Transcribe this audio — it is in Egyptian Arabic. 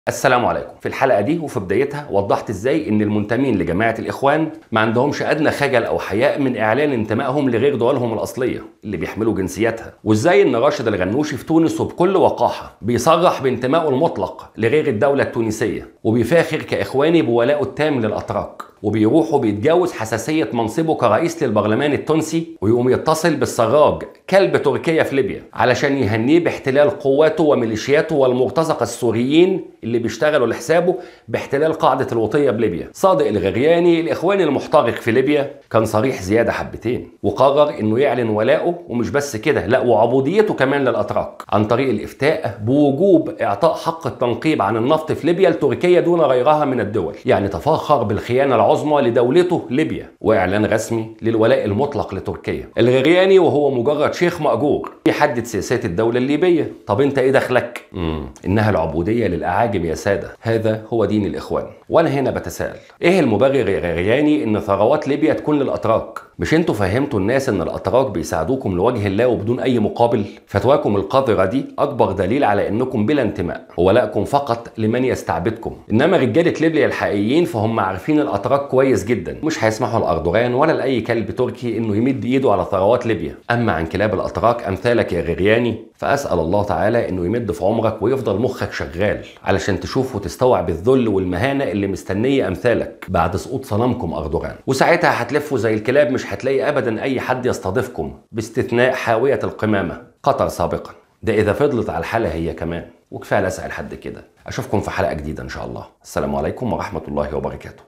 السلام عليكم في الحلقة دي وفي بدايتها وضحت ازاي ان المنتمين لجماعة الاخوان ما عندهمش ادنى خجل او حياء من اعلان انتمائهم لغير دولهم الاصلية اللي بيحملوا جنسياتها وازاي ان راشد الغنوشي في تونس وبكل وقاحة بيصرح بانتمائه المطلق لغير الدولة التونسية وبيفاخر كاخواني بولائه التام للاتراك وبيروح وبيتجاوز حساسية منصبه كرئيس للبرلمان التونسي ويقوم يتصل بالسراج كلب تركيا في ليبيا علشان يهنيه باحتلال قواته وميليشياته والمرتزقة السوريين اللي بيشتغلوا لحسابه باحتلال قاعدة الوطية بليبيا صادق الغرياني الإخواني المحترق في ليبيا كان صريح زيادة حبتين وقرر إنه يعلن ولاءه ومش بس كده لا وعبوديته كمان للأتراك عن طريق الإفتاء بوجوب إعطاء حق التنقيب عن النفط في ليبيا لتركيا دون غيرها من الدول يعني تفاخر بالخيانة العظمى لدولته ليبيا وإعلان رسمي للولاء المطلق لتركيا الغرياني وهو مجرد شيخ مأجور يحدد سياسات الدولة الليبية طب انت ايه دخلك؟ مم. انها العبودية للأعاجم يا سادة هذا هو دين الإخوان وأنا هنا بتساءل ايه المبرر يا غرياني ان ثروات ليبيا تكون للأتراك؟ مش انتوا فهمتوا الناس ان الاتراك بيساعدوكم لوجه الله وبدون اي مقابل فتواكم القذره دي اكبر دليل على انكم بلا انتماء وولائكم فقط لمن يستعبدكم انما رجاله ليبيا الحقيقيين فهم عارفين الاتراك كويس جدا مش هيسمحوا لاردوغان ولا لاي كلب تركي انه يمد ايده على ثروات ليبيا اما عن كلاب الاتراك امثالك يا غرياني فاسال الله تعالى انه يمد في عمرك ويفضل مخك شغال علشان تشوف وتستوعب الذل والمهانه اللي مستنيه امثالك بعد سقوط صنمكم اردوغان وساعتها هتلفوا زي الكلاب مش هتلاقي ابدا اي حد يستضيفكم باستثناء حاويه القمامه قطر سابقا ده اذا فضلت على الحاله هي كمان وكفايه لسع لحد كده اشوفكم في حلقه جديده ان شاء الله السلام عليكم ورحمه الله وبركاته